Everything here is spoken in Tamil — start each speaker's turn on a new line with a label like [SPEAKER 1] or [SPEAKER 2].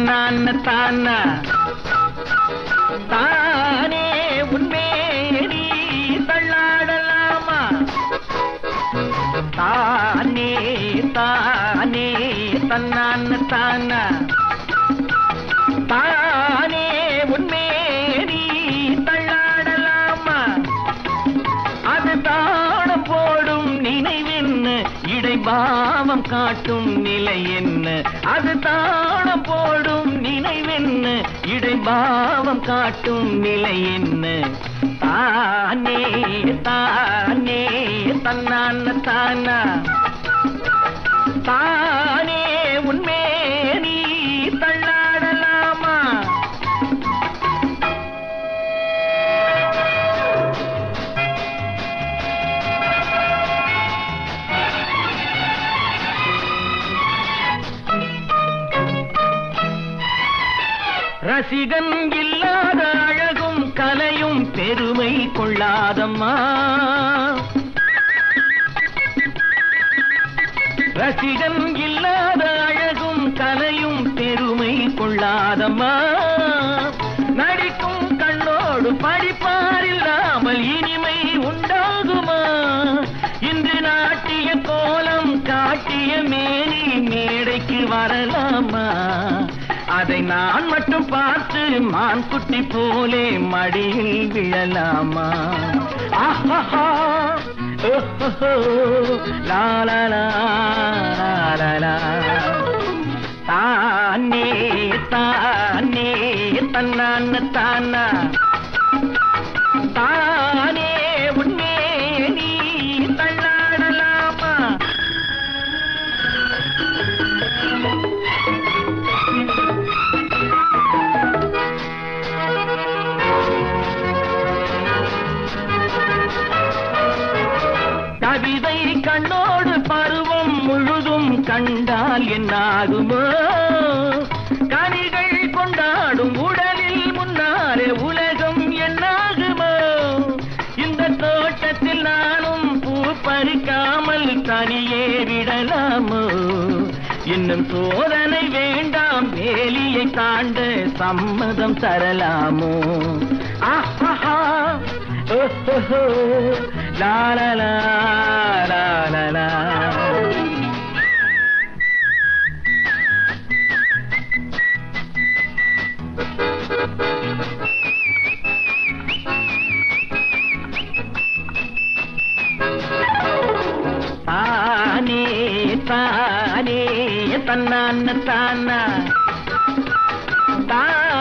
[SPEAKER 1] தன்னான தானா தானே உன்மேரி தள்ளாடலாமா தானே தானே தன்னான தானா தானே உன்மேரி தள்ளாடலாமா அது தாளம் போடும் நினைவென்ன இடைபாவம் காட்டும் நிலை என்ன அது தாளம் போடும் நினைவென்ன இடைபாவம் காட்டும் நிலை என்ன தானே தானே தன்னான தானா தானே உண்மே நீ தள்ளாடலாமா ரசிகன் இல்லாத அழகும் கலையும் பெருமை கொள்ளாதம்மா ரசிகன் இல்லாத அழகும் கலையும் பெருமை கொள்ளாதம்மா நடிக்கும் கண்ணோடு படிப்பாரில்லாமல் இனிமை உண்டாகுமா இன்று நாட்டிய கோலம் காட்டிய மேனி மேடைக்கு வரலாமா அதை நான் மட்டும் பார்த்து மான் குட்டி போலே மடியில் விழலாமா ஆஹா ஓஹோ லா லா லா லா லா லா. தானே தானே தன்னான தானா தானே உன்னே நீ தள்ளாடலாமா கவிதை கண்ணோடு பருவம் முழுதும் கண்டால் என்னாகுமோ கனிகள் கொண்டாடும் உடலில் முன்னாலே உலகம் என்னாகுமோ இந்த தோட்டத்தில் நானும் பூ பறிக்காமல் தனியே விடலாமோ இன்னும் சோதனை வேண்டாம் வேலியை தாண்ட சம்மதம் தரலாமோ ஆஹா ஓஹோ லா லா லா லா லா லா தானே தானே தன்னான தானா தானே